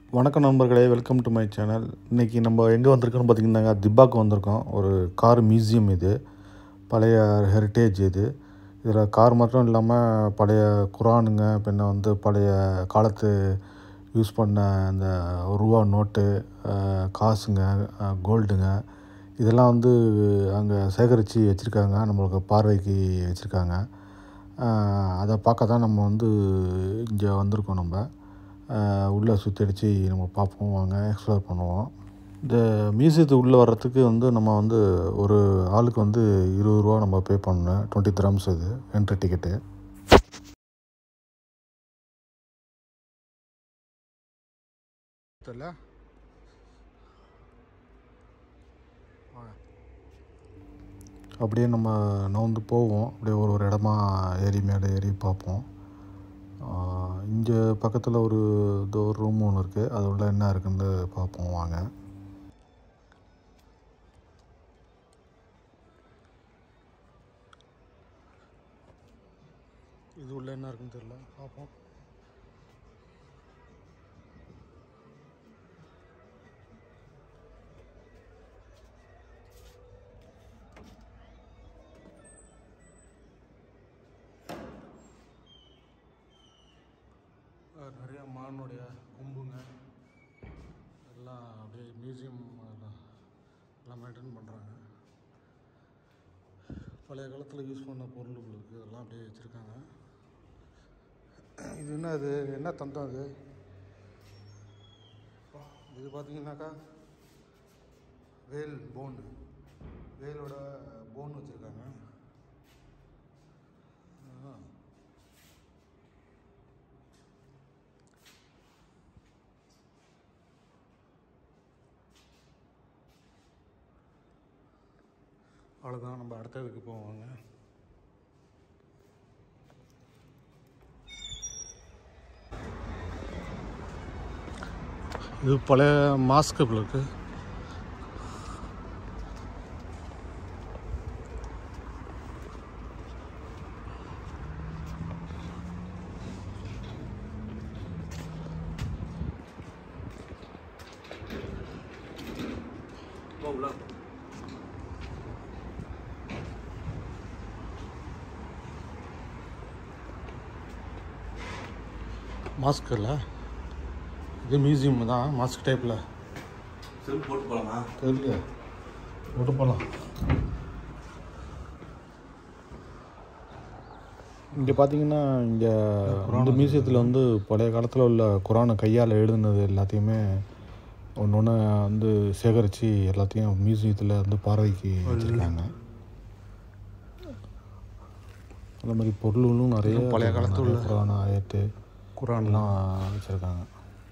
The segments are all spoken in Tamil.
வணக்கம் நண்பர்களே வெல்கம் டு மை சேனல் இன்றைக்கி நம்ம எங்கே வந்திருக்கோம்னு பார்த்தீங்கன்னா திப்பாக்கு வந்திருக்கோம் ஒரு கார் மியூசியம் இது பழைய ஹெரிட்டேஜ் இது இதில் கார் மட்டும் இல்லாமல் பழைய குரானுங்க பின்ன வந்து பழைய காலத்து யூஸ் பண்ண அந்த ரூபா நோட்டு அஹ், காசுங்க அஹ், கோல்டுங்க இதெல்லாம் வந்து அங்கே சேகரித்து வச்சுருக்காங்க நம்மளுக்கு பார்வைக்கு வச்சுருக்காங்க அதை பார்க்க தான் நம்ம வந்து இங்கே வந்திருக்கோம் நம்ம ஆஹ் உள்ளே சுற்றி அடித்து நம்ம பார்ப்போம் வாங்க எக்ஸ்ப்ளோர் பண்ணுவோம் இந்த மியூசியத்துக்கு உள்ளே வர்றதுக்கு வந்து நம்ம வந்து ஒரு ஆளுக்கு வந்து இருபது ரூபா நம்ம பே பண்ணணும் டுவெண்ட்டி திரம்ஸ் இது என்ட்ரி டிக்கெட்டு தெரியல அப்படியே நம்ம நவுந்து போவோம் அப்படியே ஒரு ஒரு இடமா ஏறி மேலே ஏறி பார்ப்போம் இங்கே பக்கத்தில் ஒரு இது ஒரு ரூம் ஒன்று இருக்குது அது உள்ள என்ன இருக்குன்னு பார்ப்போம் வாங்க இது உள்ள என்ன இருக்குன்னு தெரியல பார்ப்போம் அஹ் நிறைய மானுடைய கொம்புங்க எல்லாம் அப்படியே மியூசியம் எல்லாம் எல்லாம் மெயின்டைன் பண்ணுறாங்க பழைய காலத்தில் யூஸ் பண்ண பொருள்கள் இருக்குது அதெல்லாம் அப்படியே வச்சுருக்காங்க இது என்ன இது என்ன தந்தம் இது இது பார்த்தீங்கன்னாக்கா வேல் போன் வேலோட போன் வச்சுருக்காங்க அவ்வளோதான் நம்ம அடுத்ததுக்கு போவாங்க இது பழைய மாஸ்க் இருக்கு மாஸ்க் இல்லை இது மியூசியம் தான் மாஸ்க் டைப்பில் செல் போட்டு போகலாமா தெரியல விட்டு போகலாம் இங்கே பார்த்தீங்கன்னா இங்கே இந்த மியூசியத்தில் வந்து பழைய காலத்தில் உள்ள குரானை கையால் எழுதுனது எல்லாத்தையுமே ஒன்று ஒன்று வந்து சேகரித்து எல்லாத்தையும் மியூசியத்தில் வந்து பார்வைக்கு வச்சுருக்காங்க அந்த மாதிரி பொருள்களும் நிறைய பழைய காலத்துல உள்ள குரான் ஆயத்து குரான்லாம் வச்சுருக்காங்க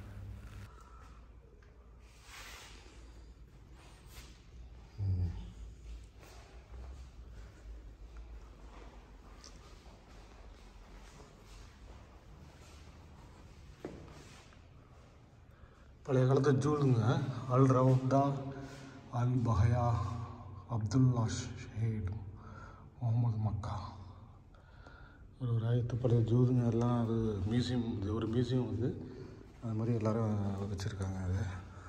பழைய காலத்து ஜூலுங்க அல் ரவுண்டா அல் பஹயா அப்துல்லா ஷஹீட் முகமது மக்கா ஒரு ஒரு ஆயிரத்து பழைய ஜூலுங்க எல்லாம் அது மியூசியம் இது ஒரு மியூசியம் வந்து அது மாதிரி எல்லோரும் வச்சுருக்காங்க அது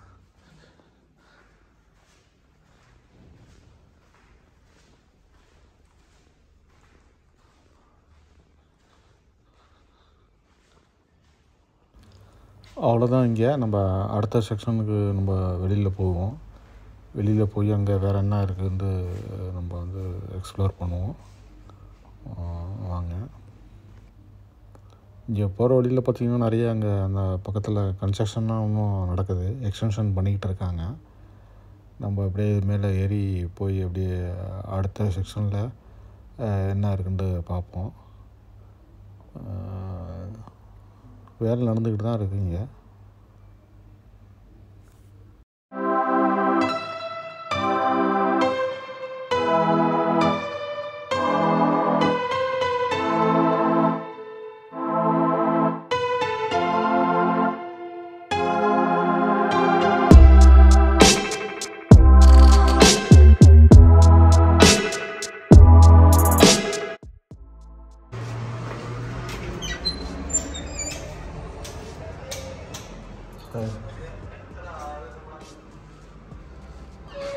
அவ்வளோதான் இங்கே நம்ம அடுத்த செக்ஷனுக்கு நம்ம வெளியில் போவோம் வெளியில் போய் அங்கே வேறு என்ன இருக்குன்னு நம்ம வந்து எக்ஸ்ப்ளோர் பண்ணுவோம் ஆஹ் வாங்க இங்கே போகிற வழியில் பார்த்திங்கன்னா நிறைய அங்கே அந்த பக்கத்தில் கன்ஸ்ட்ரக்ஷன்லாம் இன்னும் நடக்குது எக்ஸ்டென்ஷன் பண்ணிக்கிட்டு இருக்காங்க நம்ம அப்படியே மேலே ஏறி போய் அப்படியே அடுத்த செக்ஷனில் என்ன இருக்குன்னு பார்ப்போம் ஆஹ் வேலை நடந்துக்கிட்டு தான் இருக்கு இங்கே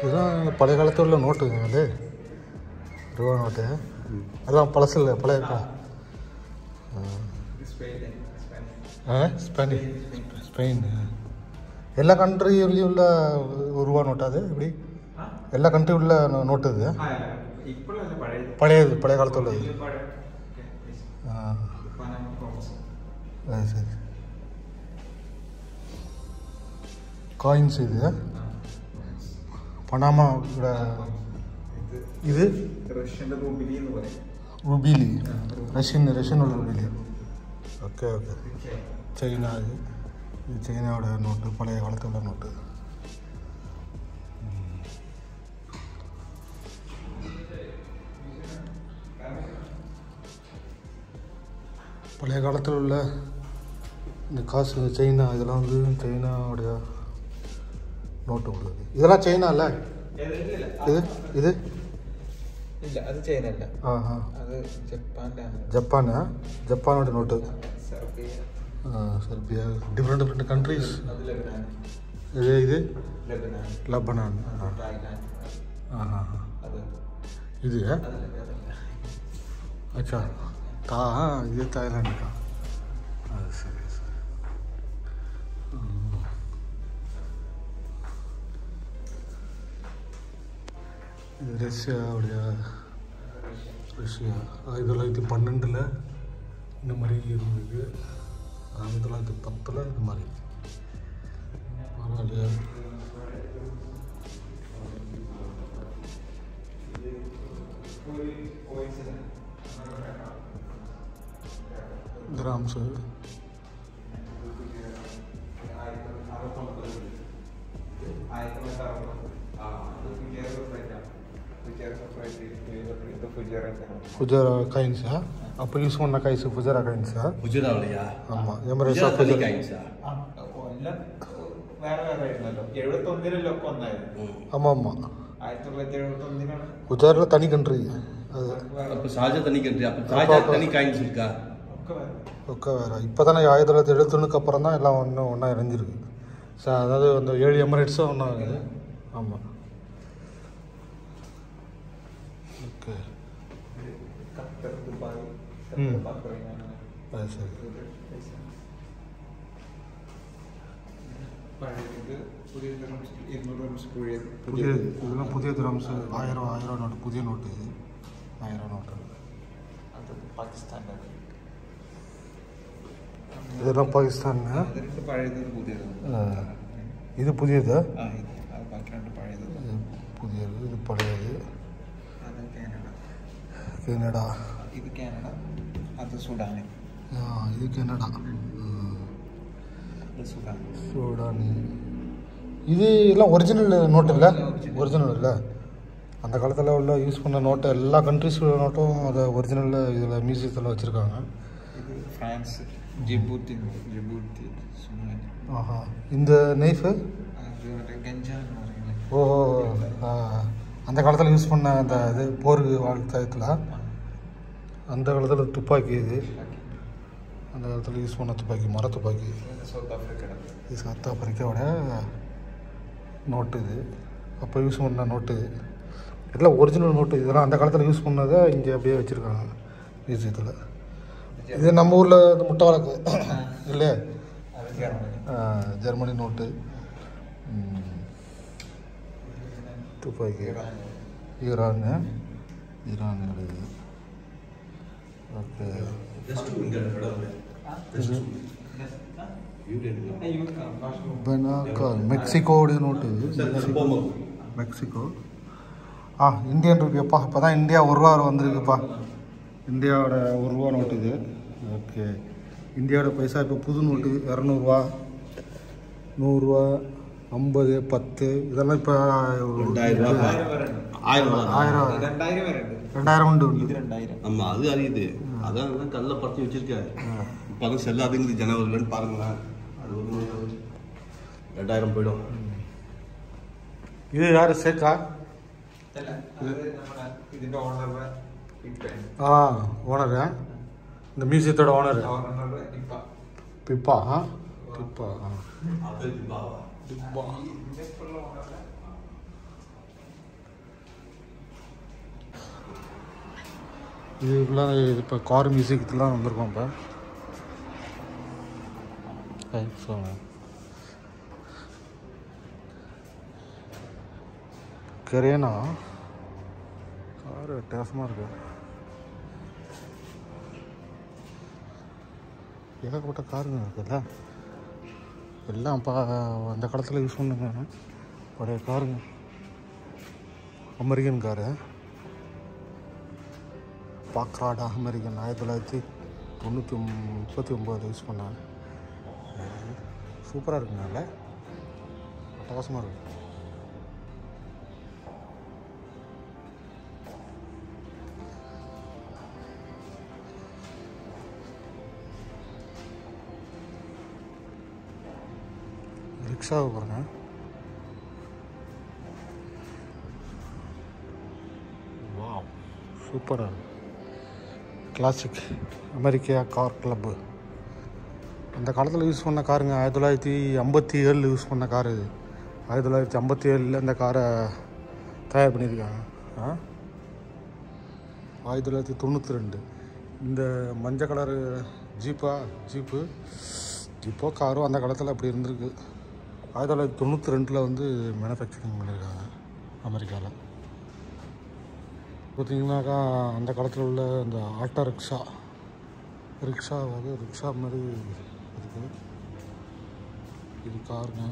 இதெல்லாம் பழைய காலத்தில் உள்ள நோட்டுங்க அது ரூபா நோட்டு அதெல்லாம் பழசு இல்லை பழைய கா- ஆ ஸ்பெயின் ஸ்பெயின் எல்லா கண்ட்ரிலையும் உள்ள ஒரு ரூபா நோட்டு அது எப்படி எல்லா கண்ட்ரி உள்ள நோ- நோட்டு இது ഇപ്പോഴല്ല പഴയത് பழையது பழைய காலத்தில் உள்ளது ഇത് പഴയ ஆ പനാമ പ്രോമിസ് அது சரி காயின்ஸ் இது பனாமா இது റഷ്യന്റെ റൂബിലി എന്ന് പറയും റുബീലി റഷ്യൻ റഷ്യനുള്ള റുബീലി ഓക്കെ ഓക്കെ ചൈന ഇത് ഇത് ചൈനയുടെ നോട്ട് പഴയ കാലത്തുള്ള നോട്ട് பழைய காலத்தில் உள்ள இந்த காசு சைனா இதெல்லாம் வந்து சைனாவுடைய நோட்டு உள்ளது இதெல்லாம் சைனா இல்லை இது இது ഇല്ല അത് ചൈന അല്ല ആ ആ അത് ജപ്പാന്റെ ആണ് ജപ്പാന് ജപ്പാനോட note Serbia Serbia different different countries അത് ലബനാൻ ഇത് ഇത് ലബനാൻ ലബനാൻ ആ തായ്ലാൻഡ് ആ ആ ആ. അത് ഇത് അതല്ല അതല്ല അച്ഛാ താ ആ, ഇത് തായ്ലാൻഡ് കാ അത് ശരി ശരി ഉം. இது ரஷ்யாவுடைய ரஷ்யா ஆயிரத்தி தொள்ளாயிரத்தி பன்னெண்டில் இந்த மாதிரி இருந்தது ஆயிரத்தி தொள்ளாயிரத்தி பத்தில் இது மாதிரி பரவாயில்லையா கிராம்ஸு ஃபுஜரா காயின்ஸா அப்போ யூஸ் பண்ண காயின்ஸு ஃபுஜரா காயின்ஸா ഗുജറാത്തിലെയാ? ஆமாம் எமரேஸ் ഗുജറാത്ത് ஆஃப் തനി ஃபுஜரா കായിൻസാ? കൊല്ലം വേറെ വേറെ ആയിരുന്നല്ലോ എഴുപത്തി ഒന്നിലൊക്കെ ഒന്നായിരുന്നു ഉം. ஆமாம் ஆமாம் ആയിരത്തി തൊള്ളായിരത്തി എഴുപത്തി ഒന്നിനാണ് குஜராத்தில் தனி கண்ட்ரி அது അപ്പൊ ഷാർജ തനി country. അപ്പൊ ഷാർജ തനി coins இருக்கா? ഒക്കെ വേറെ ஒக்க வேறு இப்போ தானே ஆயிரத்தி தொள்ளாயிரத்தி எழுபத்தொன்னுக்கு அப்புறம் தான் எல்லாம் ஒன்று ஒன்றா இணைஞ்சிருக்கு சா அதாவது அந்த ஏழு எமரேட்ஸும் ஒன்றா இருக்குது ஆமாம் ஓகே ഖത്തർ ദുബായ് ഉം. ഖത്തർ, ബഹ്റൈൻ അങ്ങനെ. அது சரி പഴയത് പുതിയ dirhams, ഇരുന്നൂറ് dirhams പഴയത് புதிய இதெல்லாம் புதிய திராம்ஸ் ஆயிரம் ஆயிரம் நோட்டு புதிய நோட்டு இது ஆயிரம் நோட்டு അത് പാകിസ്ഥാൻ്റെ இதெல்லாம் பாகிஸ்தான் അത് രണ്ട് പഴയത് ഇത് പുതിയത് இது புதியது ആ ഇത് അത് ബാക്കി രണ്ട് പഴയത് இது புதியது இது பழையது അത് കാനഡ கனடா ഇത് കാനഡ അത് സുഡാന് ஆ, இது கனடா ம். ഇത് സുഡാൻ சூடானி இது எல்லாம் ஒரிஜினல் நோட்டு இல்லை ஒரிஜினல் இல்லை அந்த காலத்தில் உள்ள யூஸ் பண்ண நோட்டை எல்லா கண்ட்ரிஸோட நோட்டும் அதை ஒரிஜினல் இதில் மியூசியத்தில் வச்சுருக்காங்க ഇത് ഫ്രാൻസ് ജിബൂത്തി ജിബൂത്തി സുഡാൻ ஆஹா இந்த நைஃபு അത് മറ്റേ ഗഞ്ച എന്ന് പറയുന്നത് ஓ ஆ, அந்த காலத்தில் யூஸ் பண்ண அந்த இது போருக்கு வாழ்த்தயத்தில் அந்த காலத்தில் துப்பாக்கி இது அந்த காலத்தில் யூஸ் பண்ண துப்பாக்கி மர துப்பாக்கி സൗത്ത് ആഫ്രിക്കയുടെ இது சவுத் ஆப்பிரிக்காவோட நோட்டு இது அப்போ யூஸ் பண்ண நோட்டு இதெல்லாம் ஒரிஜினல் நோட்டு இதெல்லாம் அந்த காலத்தில் யூஸ் பண்ணதை இங்கே அப்படியே வச்சுருக்காங்க மியூசியத்தில் இது நம்ம ஊரில் இந்த முட்டை வழக்கு இல்லையா അത് ജർമ്മനി ஆ, ஜெர்மனி நோட்டு ம், துப்பாக்கி ஈரான் ஈரான் இது ஓகே Just இங்க கடவுளே. இது யூரியன். பெனாக்கால் மெக்சிகோவுடைய நோட்டு இது சரி, சரி, போமா. மெக்சிகோ ஆ இந்தியன் ருபியாப்பா இப்போ தான் இந்தியா ஒரு ரூபா வந்திருக்குப்பா இந்தியாவோட ஒரு ரூபா நோட்டு இது ஓகே இந்தியாவோட பைசா இப்போ புது நோட்டு இரநூறுவா நூறுரூவா ஐம்பது பத்து இதெல்லாம் இப்போ ரெண்டாயிரம் ரூபாய். ஆயிரம் ரூபாய். ஆயிரம் രണ്ടായിരം വരെ ഉണ്ട് ரெண்டாயிரம் உண்டு ഇത് உண்டு രണ്ടായിരം ஆமா அது அறியுது அதான் அதான் கல்ல பறிச்சு வச்சிருக்காரு இப்போ அதுவும் செல்லாதுங்குது ஜனவரிலன்னு பாருங்களேன் அது ஒரு ரெண்டாயிரம் போயிடும் இது யார் சேக்கா അല്ല അത് നമ്മുടെ ഇതിന്റെ ഓണറുടെ ഇപ്പയാണ് ஆ ஓனரு இந்த மியூசியத்தோட ஓனர் ഓണറുടെ ഇപ്പ பிப்பா ஆ பிப்பா ஆ அது பாவா பிப்பா ഇതിന്റെ ഇപ്പുള്ള ഓണറുടെ இது ஃபுல்லாக இது இப்போ கார் மியூசிக் இதெல்லாம் வந்திருக்கோம் இப்போ சொல்லுங்க கரேனா கார் வித்தியாசமாக இருக்கு ஏகப்பட்ட காருங்க இருக்குல்ல எல்லாம் அப்போ அந்த காலத்தில் யூஸ் பண்ணுங்க பழைய காருங்க அமெரிக்கன் காரு பாக்ராடா அமெரிக்கன் ஆயிரத்தி தொள்ளாயிரத்தி தொண்ணூற்றி முப்பத்தி ஒம்பது யூஸ் பண்ணாங்க சூப்பராக இருக்குங்க அதில் அட்டகாசமாக இருக்கு ரிக்ஷாவை பாருங்க வாவ் சூப்பராக இருக்கு கிளாசிக் அமெரிக்கா கார் கிளப்பு அந்த காலத்தில் யூஸ் பண்ண காருங்க ஆயிரத்தி தொள்ளாயிரத்தி ஐம்பத்தி ஏழில் யூஸ் பண்ண கார் இது ஆயிரத்தி தொள்ளாயிரத்தி ஐம்பத்தி ஏழில் இந்த காரை தயார் பண்ணியிருக்காங்க ஆ ஆயிரத்தி தொள்ளாயிரத்தி தொண்ணூற்றி ரெண்டு இந்த மஞ்சள் கலரு ஜீப்பா ஜீப்பு ஜீப்போ காரோ அந்த காலத்தில் அப்படி இருந்திருக்கு ஆயிரத்தி தொள்ளாயிரத்தி தொண்ணூற்றி ரெண்டில் வந்து மேனுஃபேக்சரிங் பண்ணியிருக்காங்க அமெரிக்காவில் பார்த்தீங்கன்னாக்கா அந்த காலத்தில் உள்ள அந்த ஆட்டோ ரிக்ஷா ரிக்ஷா வந்து ரிக்ஷா மாதிரி இருக்குது இது காருங்க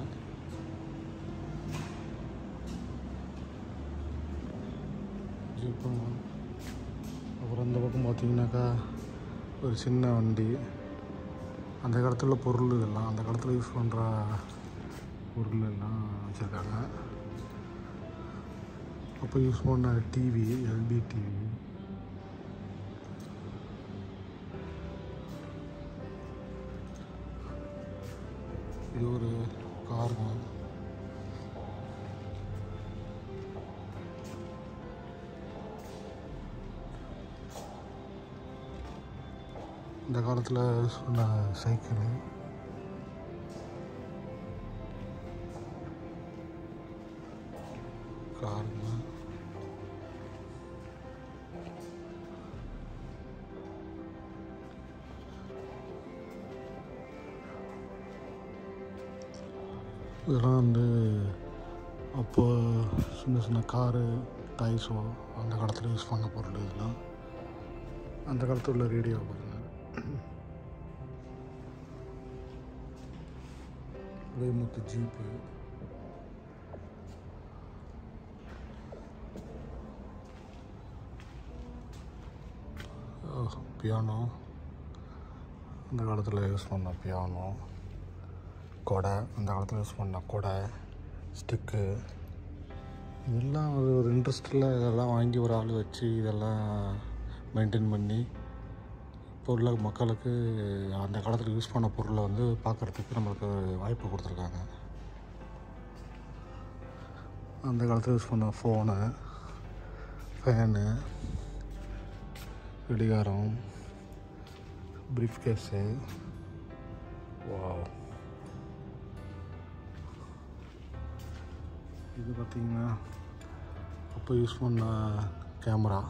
ஜீப்புங்க அப்புறம் இந்த பக்கம் பார்த்தீங்கன்னாக்கா ஒரு சின்ன வண்டி அந்த காலத்தில் உள்ள பொருள் இதெல்லாம் அந்த காலத்தில் யூஸ் பண்ணுற பொருள் எல்லாம் வச்சுருக்காங்க அப்போ யூஸ் பண்ண டிவி எல்டி டிவி இது ஒரு காருங்க இந்த காலத்தில் சொன்ன சைக்கிள் காருங்க இதெல்லாம் வந்து அப்போ சின்ன சின்ன காரு டைஸோ அந்த காலத்தில் யூஸ் பண்ண பொருள் இதெல்லாம் அந்த காலத்தில் உள்ள ரேடியோ பாருங்க வேமுத்து ஜீப்பு பியானோ அந்த காலத்தில் யூஸ் பண்ண பியானோ கொடை அந்த காலத்தில் யூஸ் பண்ண கொடை ஸ்டிக்கு இதெல்லாம் ஒரு ஒரு இன்ட்ரெஸ்ட்டில் இதெல்லாம் வாங்கி ஒரு ஆள் வச்சு இதெல்லாம் மெயின்டைன் பண்ணி இப்போ உள்ள மக்களுக்கு அந்த காலத்தில் யூஸ் பண்ண பொருளை வந்து பார்க்குறதுக்கு நம்மளுக்கு வாய்ப்பு கொடுத்துருக்காங்க அந்த காலத்தில் யூஸ் பண்ண ஃபோனு ஃபேனு இடிகாரம் ப்ரீஃப் கேஸு வாவ் இது பார்த்திங்கன்னா அப்போ யூஸ் பண்ண கேமரா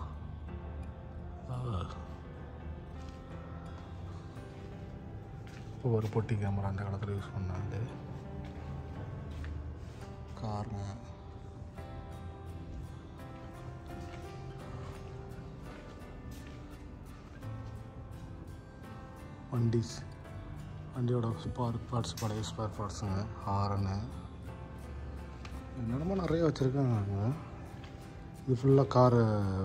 இப்போ ஒரு பொட்டி கேமரா அந்த காலத்தில் யூஸ் பண்ணாங்க காருங்க வண்டிஸ் வண்டியோட ஸ்பார் பார்ட்ஸ் பழைய ஸ்பேர் பார்ட்ஸுங்க ஹாரனு என்னென்னமோ நிறைய வச்சுருக்காங்க இது ஃபுல்லாக காரு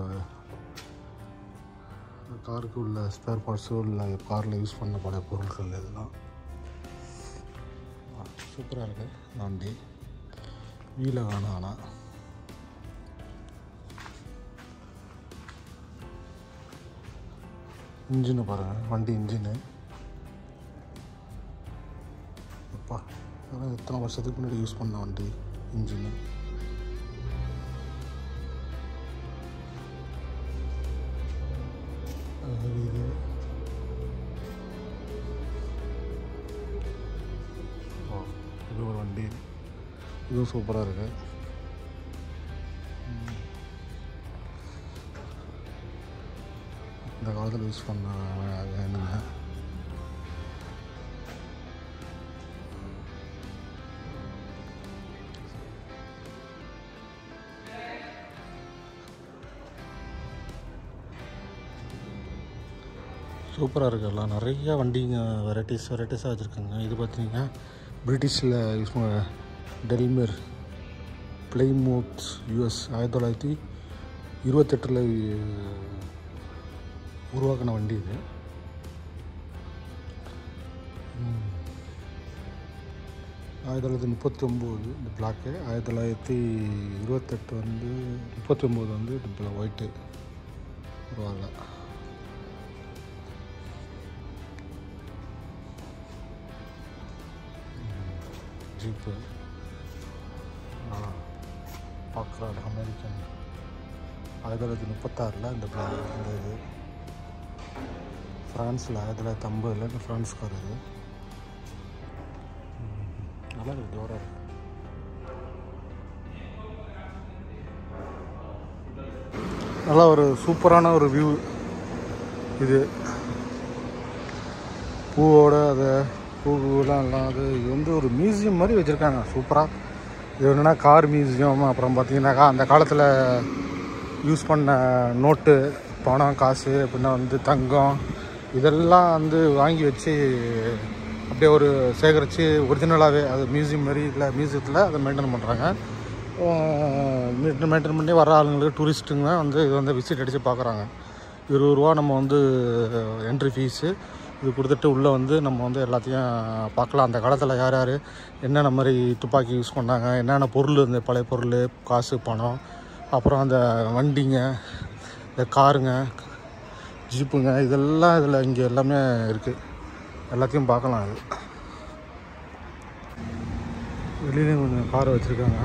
காருக்கு உள்ள ஸ்பேர் பார்ட்ஸு உள்ள காரில் யூஸ் பண்ண பழைய பொருட்கள் இதெல்லாம் சூப்பராக இருக்குது இந்த வண்டி வீலை காணும் ஆனால் இன்ஜினை பாருங்கள் வண்டி இன்ஜினு அப்பா அதெல்லாம் எத்தனை வருஷத்துக்கு முன்னாடி யூஸ் பண்ண வண்டி இன்ஜினு அது இது ஓ இது ஒரு வண்டி இதுவும் சூப்பராக இருக்கு ம். இந்த காலத்தில் யூஸ் பண்ண வேணுங்க சூப்பராக இருக்கு எல்லாம் நிறைய வண்டிங்க வெரைட்டிஸ் வெரைட்டிஸாக வச்சுருக்காங்க இது பார்த்தீங்கன்னா பிரிட்டிஷில் யூஸ் பண்ண டெல்மிர் பிளைமூத்ஸ் யூஎஸ் ஆயிரத்தி தொள்ளாயிரத்தி இருபத்தெட்டில் உருவாக்கின வண்டி இது ம். ஆயிரத்தி தொள்ளாயிரத்தி முப்பத்தி ஒம்பது இந்த பிளாக்கு ஆயிரத்தி தொள்ளாயிரத்தி இருபத்தெட்டு வந்து முப்பத்தி ஒம்பது வந்து இந்த ஒயிட்டு பரவாயில்ல ஜீப்பு பார்க்குறாரு அமெரிக்கன் ஆயிரத்தி தொள்ளாயிரத்தி முப்பத்தாறில் இந்த பிளான் இந்த இது ஃப்ரான்ஸில் ஆயிரத்தி தொள்ளாயிரத்தி ஐம்பதில் இந்த ஃப்ரான்ஸ்கார் இது ம், நல்லா இருக்கு ஜோராக இருக்கு நல்லா ஒரு சூப்பரான ஒரு வியூ இது பூவோட அதை பூவெலாம் எல்லாம் அது இது வந்து ஒரு மியூசியம் மாதிரி வச்சுருக்காங்க சூப்பராக இது என்னென்னா கார் மியூசியம் அப்புறம் பார்த்தீங்கன்னாக்கா அந்த காலத்தில் யூஸ் பண்ண நோட்டு பணம் காசு அப்படின்னா வந்து தங்கம் இதெல்லாம் வந்து வாங்கி வச்சு அப்படியே ஒரு சேகரித்து ஒரிஜினலாகவே அது மியூசியம் மாதிரி இல்லை மியூசியத்தில் அதை மெயின்டைன் பண்ணுறாங்க மெயின்டைன் பண்ணி வர ஆளுங்களுக்கு டூரிஸ்ட்டுங்க வந்து இது வந்து விசிட் அடித்து பார்க்குறாங்க இருபது ரூபா நம்ம வந்து என்ட்ரி ஃபீஸு இது கொடுத்துட்டு உள்ளே வந்து நம்ம வந்து எல்லாத்தையும் பார்க்கலாம் அந்த காலத்தில் யார் யார் என்னென்ன மாதிரி துப்பாக்கி யூஸ் பண்ணாங்க என்னென்ன பொருள் இந்த பழைய பொருள் காசு பணம் அப்புறம் அந்த வண்டிங்க இந்த காருங்க ஜீப்புங்க இதெல்லாம் இதில் இங்கே எல்லாமே இருக்குது எல்லாத்தையும் பார்க்கலாம் அது வெளியிலையும் கொஞ்சம் கார் வச்சுருக்காங்க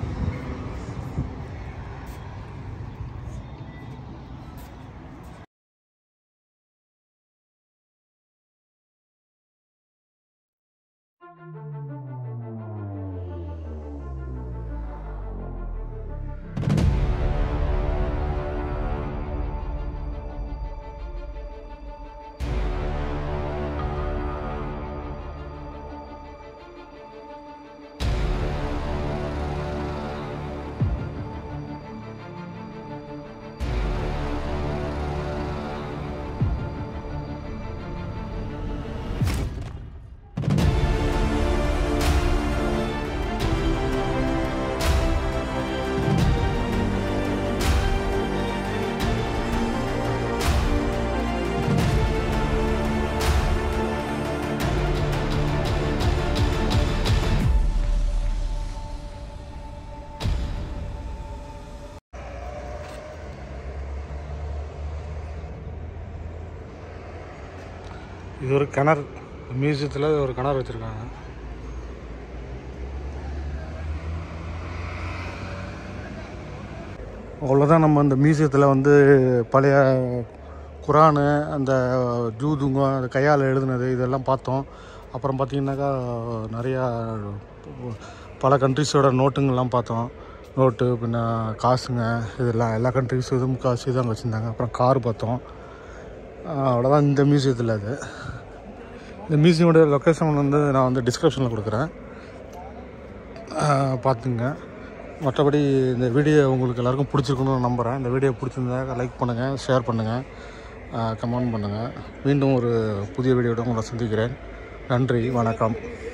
இது ஒரு கிணறு மியூசியத்தில் ஒரு கிணறு வச்சுருக்காங்க அவ்வளோதான் நம்ம அந்த மியூசியத்தில் வந்து பழைய குரானு அந்த ஜூதுங்கம் அந்த கையால் எழுதுனது இதெல்லாம் பார்த்தோம் அப்புறம் பார்த்திங்கனாக்கா நிறையா பல கண்ட்ரிஸோட நோட்டுங்கள்லாம் பார்த்தோம் நோட்டு பின்ன காசுங்க இதெல்லாம் எல்லா கண்ட்ரிஸும் இதுவும் காசு இது அங்கே வச்சுருந்தாங்க அப்புறம் கார் பார்த்தோம் ஆஹ் அவ்வளோதான் இந்த மியூசியத்தில் அது இந்த மியூசியமோட லொக்கேஷன் வந்து நான் வந்து டிஸ்கிரிப்ஷனில் கொடுக்குறேன் ஆஹ் பார்த்துங்க மற்றபடி இந்த வீடியோ உங்களுக்கு எல்லாருக்கும் பிடிச்சிருக்குன்னு நம்புகிறேன் இந்த வீடியோ பிடிச்சிருந்தா லைக் பண்ணுங்கள் ஷேர் பண்ணுங்கள் கமெண்ட் பண்ணுங்கள் மீண்டும் ஒரு புதிய வீடியோட உங்களை சந்திக்கிறேன் நன்றி வணக்கம்